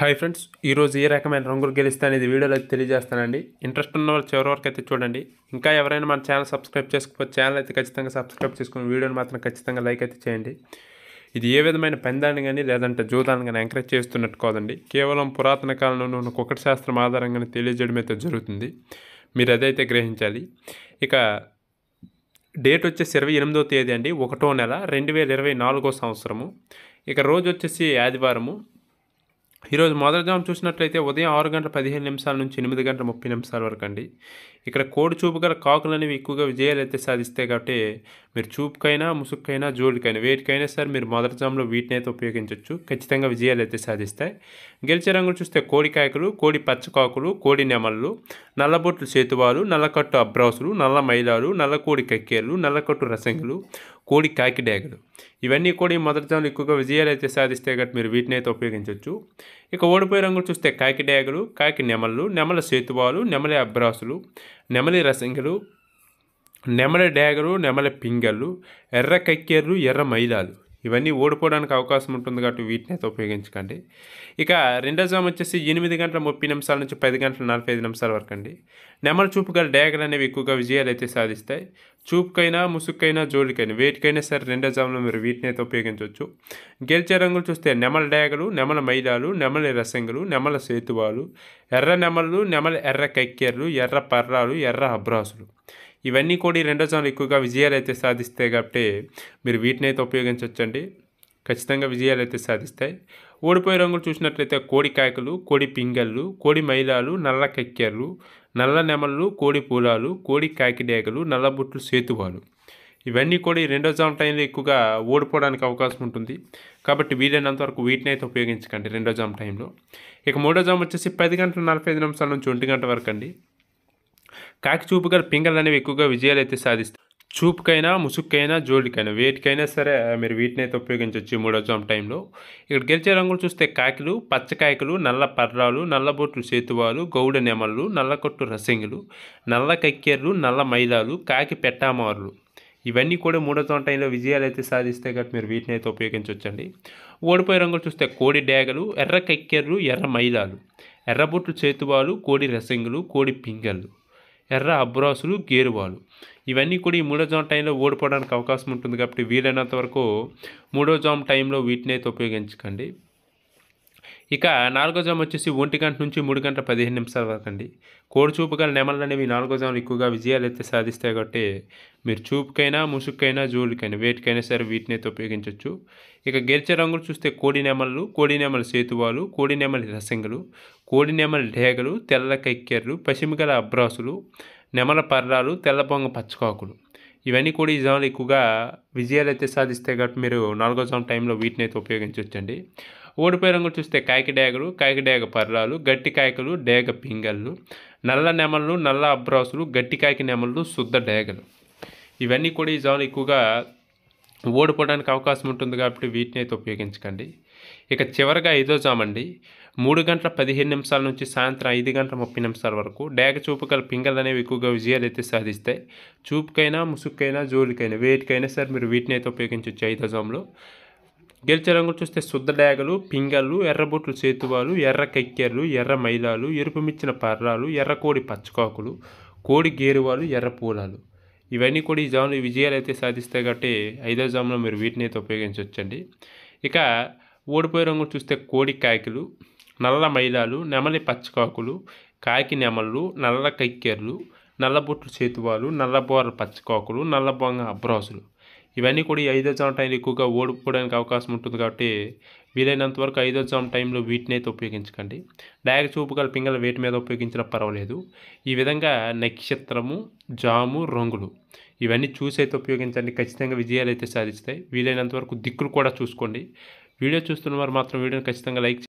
hi friends ఈరోజు ఏ రకమైన రంగులు గెలిస్తే అనేది వీడియోలో అయితే తెలియజేస్తానండి ఇంట్రెస్ట్ ఉన్న వాళ్ళు చివరి వరకు అయితే చూడండి ఇంకా ఎవరైనా మన ఛానల్ సబ్స్క్రైబ్ చేసుకోకపోతే ఛానల్ అయితే ఖచ్చితంగా సబ్స్క్రైబ్ చేసుకుని వీడియోని మాత్రం ఖచ్చితంగా లైక్ అయితే చేయండి ఇది ఏ విధమైన పెందాన్ని కానీ లేదంటే జూదాన్ని కానీ ఎంకరేజ్ చేస్తున్నట్టు కాదండి కేవలం పురాతన కాలంలో ఉన్న కుక్కటి శాస్త్రం ఆధారంగానే తెలియజేయడం అయితే జరుగుతుంది మీరు అదైతే గ్రహించాలి ఇక డేట్ వచ్చేసి ఇరవై ఎనిమిదో తేదీ అండి ఒకటో నెల రెండు వేల ఇరవై నాలుగో సంవత్సరము ఇక రోజు వచ్చేసి ఆదివారము ఈరోజు మొదటి జాము చూసినట్లయితే ఉదయం ఆరు గంటల పదిహేను నిమిషాల నుంచి ఎనిమిది గంటల ముప్పై నిమిషాల వరకు అండి ఇక్కడ కోడి చూపు గల కాకులు అనేవి ఎక్కువగా విజయాలు అయితే సాధిస్తాయి కాబట్టి మీరు చూపుకైనా ముసుక్కైనా జోడికైనా వేటికైనా సరే మీరు మొదటి జాములో వీటిని అయితే ఉపయోగించవచ్చు ఖచ్చితంగా విజయాలు అయితే సాధిస్తాయి గెలిచే రంగులు చూస్తే కోడి కాయకులు కోడి పచ్చకాకులు కోడి నెమళ్ళు నల్లబొట్లు సేతువాలు నల్లకట్టు అబ్రాసులు నల్ల మైలాలు నల్ల కోడి కక్కేర్లు నల్లకట్టు రసంగులు కోడి కాకిడేగలు ఇవన్నీ కూడా ఈ మొదటి జాములు ఎక్కువగా విజయాలు అయితే సాధిస్తే కాబట్టి మీరు వీటిని అయితే ఉపయోగించవచ్చు ఇక ఓడిపోయే రంగులు చూస్తే కాకి డేగలు కాకి నెమళ్ళు నెమల సేతువాలు నెమలి అబ్రాసులు నెమలి రసంగులు నెమలి డేగలు నెమలి పింగళ్ళు ఎర్ర కక్కెర్లు ఎర్ర మైలాలు ఇవన్నీ ఓడిపోవడానికి అవకాశం ఉంటుంది కాబట్టి వీటిని అయితే ఉపయోగించకండి ఇక రెండో జామ్ వచ్చేసి ఎనిమిది గంటల ముప్పై నిమిషాల నుంచి పది గంటల నలభై ఐదు నిమిషాల వరకు అండి నెమల చూపు గల డేగలు అనేవి ఎక్కువగా విజయాలు అయితే సాధిస్తాయి చూపుకైనా ముసుక్కైనా జోడికైనా వేటికైనా సరే రెండో జామ్లో మీరు వీటిని అయితే ఉపయోగించవచ్చు గెలిచే రంగులు చూస్తే నెమల డేగలు నెమల మైలాలు నెమలి రసంగులు నెమల సేతువాలు ఎర్ర నెమళ్ళు నెమల ఎర్ర కక్కెర్లు ఎర్ర పర్రాలు ఎర్ర అబ్రాసులు ఇవన్నీ కూడా ఈ రెండో జాములు ఎక్కువగా విజయాలు అయితే సాధిస్తాయి కాబట్టి మీరు వీటిని అయితే ఉపయోగించవచ్చండి ఖచ్చితంగా విజయాలు అయితే సాధిస్తాయి ఓడిపోయే రంగులు చూసినట్లయితే కోడి కాయకులు కోడి పింగళ్ళు కోడి మైలాలు నల్ల కక్కెర్లు నల్ల నెమళ్ళు కోడి పూలాలు కోడి కాకిడేగలు నల్లబుట్లు సేతువాలు ఇవన్నీ కూడా ఈ రెండో జామ్ టైంలో ఎక్కువగా ఓడిపోవడానికి అవకాశం ఉంటుంది కాబట్టి వీలైనంత వరకు వీటిని అయితే ఉపయోగించకండి రెండో జామ్ టైంలో ఇక మూడో జామ్ వచ్చేసి పది గంటల నలభై ఐదు నిమిషాల నుంచి ఒంటి గంట వరకు అండి కాకి చూపు గల పింగళ్ళు అనేవి ఎక్కువగా విజయాలు అయితే సాధిస్తాయి చూపుకైనా ముసుక్కైనా జోడికైనా వేటికైనా సరే మీరు వీటిని అయితే ఉపయోగించవచ్చు ఈ మూడో జామ్ టైంలో ఇక్కడ గెలిచే రంగులు చూస్తే కాకిలు పచ్చకాయకులు నల్ల పర్రాలు నల్లబొట్లు సేతువాలు గౌడ నెమళ్ళు నల్లకొట్టు రసంగులు నల్ల కక్కెర్లు నల్ల మైలాలు కాకి పెట్టామారులు ఇవన్నీ కూడా మూడో జామ్ టైంలో విజయాలు అయితే సాధిస్తే కాబట్టి మీరు వీటిని అయితే ఉపయోగించవచ్చండి ఓడిపోయే రంగులు చూస్తే కోడి డేగలు ఎర్ర కక్కెర్లు ఎర్ర మైలాలు ఎర్రబొట్లు చేతువాలు కోడి రసంగులు కోడి పింగళ్ళు ఎర్ర అబ్రాసులు గేరువాలు ఇవన్నీ కూడా ఈ మూడో జామ్ టైంలో ఓడిపోవడానికి అవకాశం ఉంటుంది కాబట్టి వీలైనంత వరకు మూడో జామ్ టైంలో వీటిని అయితే ఉపయోగించకండి ఇక నాలుగో జామ్ వచ్చేసి ఒంటి గంట నుంచి మూడు గంటల పదిహేను నిమిషాల వరకు అండి కోడి చూపు గల నెమలు అనేవి నాలుగో జాములు ఎక్కువగా విజయాలు అయితే సాధిస్తాయి కాబట్టి మీరు చూపుకైనా ముసుక్కైనా జోలికైనా వేటికైనా సరే వీటిని అయితే ఉపయోగించవచ్చు ఇక గెలిచే రంగులు చూస్తే కోడి నెమళ్ళు కోడి నెమలి సేతువాలు కోడి నెమలి రసంగులు కోడి నెమలి డేగలు తెల్ల కక్కెర్లు పసిమిగల అబ్రాసులు నెమల పర్రాలు తెల్ల బొంగ పచ్చకాకులు ఇవన్నీ కూడా ఈ జాములు ఎక్కువగా విజయాలు అయితే సాధిస్తాయి కాబట్టి మీరు నాలుగో జామ్ టైంలో వీటిని అయితే ఉపయోగించవచ్చండి ఓడిపోయే రంగులు చూస్తే కాకి డేగలు కాకి డేగ పర్రాలు గట్టి కాయకులు డేగ పింగళ్ళు నల్ల నెమళ్ళు నల్ల అబ్రాసులు గట్టి కాకి నెమళ్ళు శుద్ధ డేగలు ఇవన్నీ కూడా ఈ జాములు ఎక్కువగా ఓడిపోవడానికి అవకాశం ఉంటుంది కాబట్టి వీటిని అయితే ఉపయోగించకండి ఇక చివరిగా ఐదో జామ్ అండి మూడు గంటల పదిహేను నిమిషాల నుంచి సాయంత్రం ఐదు గంటల ముప్పై నిమిషాల వరకు డేగ చూపు గల పింగళ్ళు అనేవి ఎక్కువగా విజయాలు అయితే సాధిస్తాయి చూపుకైనా ముసుక్కైనా జోలికైనా వేటికైనా సరే మీరు వీటిని అయితే ఉపయోగించవచ్చు ఐదో జామ్లో గెలిచే రంగులు చూస్తే శుద్ధ డేగలు పింగళ్ళు ఎర్రబొట్లు సేతువాలు ఎర్ర కక్కెర్లు ఎర్ర మైలాలు ఎరుపు మిచ్చిన పర్రాలు ఎర్ర కోడి పచ్చకాకులు కోడి గేరువాలు ఎర్ర పూలాలు ఇవన్నీ కూడా ఈ జాములు విజయాలు అయితే సాధిస్తాయి కాబట్టి ఐదో జాములో మీరు వీటిని అయితే ఉపయోగించవచ్చండి ఇక ఓడిపోయే రంగులు చూస్తే కోడి కాయకులు నల్ల మైలాలు నెమలి పచ్చకాకులు కాకి నెమళ్ళు నల్ల కక్కెర్లు నల్లబొట్లు చేతువాలు నల్లబోర పచ్చకాకులు నల్లబొంగ అబ్రాసులు ఇవన్నీ కూడా ఈ ఐదో జామ్ టైంలో ఎక్కువగా ఓడిపోవడానికి అవకాశం ఉంటుంది కాబట్టి వీలైనంత వరకు ఐదో జామ్ టైంలో వీటిని అయితే ఉపయోగించకండి డయాగ చూపు గల పింగళ వేటి మీద ఉపయోగించినా పర్వాలేదు ఈ విధంగా నక్షత్రము జాము రంగులు ఇవన్నీ చూసి అయితే ఉపయోగించండి ఖచ్చితంగా విజయాలు అయితే సాధిస్తాయి వీలైనంత వరకు దిక్కులు కూడా చూసుకోండి వీడియో చూస్తున్న వారు మాత్రం వీడియోని ఖచ్చితంగా లైక్